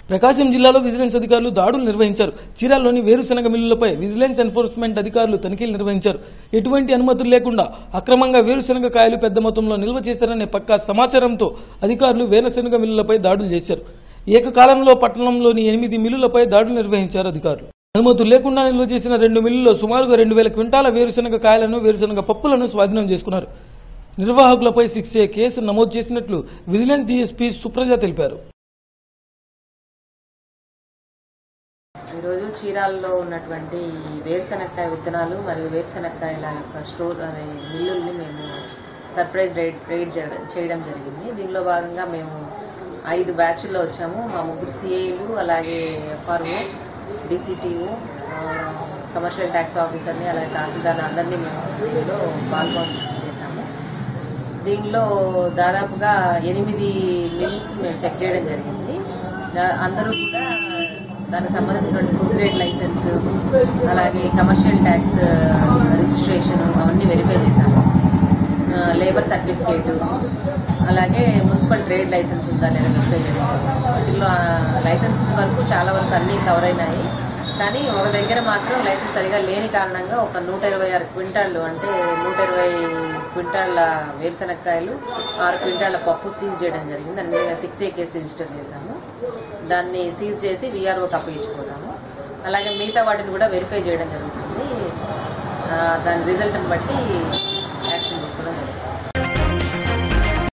ప్రకాశం జిల్లాలో విజిలెన్స్ అధికారులు దాడులు నిర్వహించారు చీరాల్లోని వేరుశనగ మిల్లులపై విజిలెన్స్ ఎన్ఫోర్స్మెంట్ అధికారులు తనిఖీలు నిర్వహించారు ఎటువంటి అనుమతులు లేకుండా అక్రమంగా వేరుశనగ కాయలు పెద్ద మొత్తంలో నిల్వ చేశారనే పక్కా సమాచారంతో అధికారులు వేరుశనగ మిల్లులపై దాడులు చేశారు ఏకకాలంలో పట్టణంలోని ఎనిమిది మిల్లులపై దాడులు నిర్వహించారు అధికారులు అనుమతులు లేకుండా నిల్వ చేసిన రెండు మిల్లుల్లో సుమారుగా రెండు వేల క్వింటాల వేరుశనగ కాయలను వేరుశనగ పప్పులను స్వాధీనం చేసుకున్నారు నిర్వాహకులపై శిక్షే కేసు నమోదు చేసినట్లు విజిలెన్స్ డీఎస్పీ సుప్రజ తెలిపారు ఈరోజు చీరాలలో ఉన్నటువంటి ఈ వేరుశనక్కాయ విత్తనాలు మరియు వేరుశనక్కాయల యొక్క స్టోర్ అదే మిల్లుల్ని మేము సర్ప్రైజ్ రైడ్ రైడ్ చేయడం చేయడం జరిగింది దీనిలో భాగంగా మేము ఐదు బ్యాచ్ల్లో వచ్చాము మా ముగ్గురు సిఐలు అలాగే ఎఫ్ఆర్ఓ డిసిటిఓ కమర్షియల్ ట్యాక్స్ ఆఫీసర్ని అలాగే తహసీల్దార్ అందరినీ మేము దీనిలో పాల్గొని చేశాము దీనిలో దాదాపుగా ఎనిమిది మిల్స్ మేము చెక్ చేయడం జరిగింది దా- అందరూ కూడా దానికి సంబంధించినటువంటి ఫుడ్ గ్రేడ్ లైసెన్స్ అలాగే కమర్షియల్ ట్యాక్స్ రిజిస్ట్రేషన్ అవన్నీ వెరిఫై చేశాము ఆ, లేబర్ సర్టిఫికేట్ అలాగే మున్సిపల్ ట్రేడ్ లైసెన్స్ ఉందా లేదా వెరిఫై చేయడం వాటిల్లో ఆ, లైసెన్స్ వరకు చాలా వరకు అన్నీ కవర్ అయినాయి కానీ ఒక దగ్గర మాత్రం లైసెన్స్ సరిగా లేని కారణంగా ఒక నూట ఇరవై ఆరు క్వింటాళ్ళు అంటే నూట ఇరవై క్వింటాళ్ళ వేరుశనక్కాయలు ఆరు క్వింటాళ్ళ పప్పు సీజ్ చేయడం జరిగింది దాని మీద సిక్స్ ఏ కేసు రిజిస్టర్ చేశాము దాన్ని సీజ్ చేసి వీఆర్ఓకి అప్పగించుకుంటాము అలాగే మిగతా వాటిని కూడా వెరిఫై చేయడం జరుగుతుంది ఆ, దాని రిజల్ట్ని బట్టి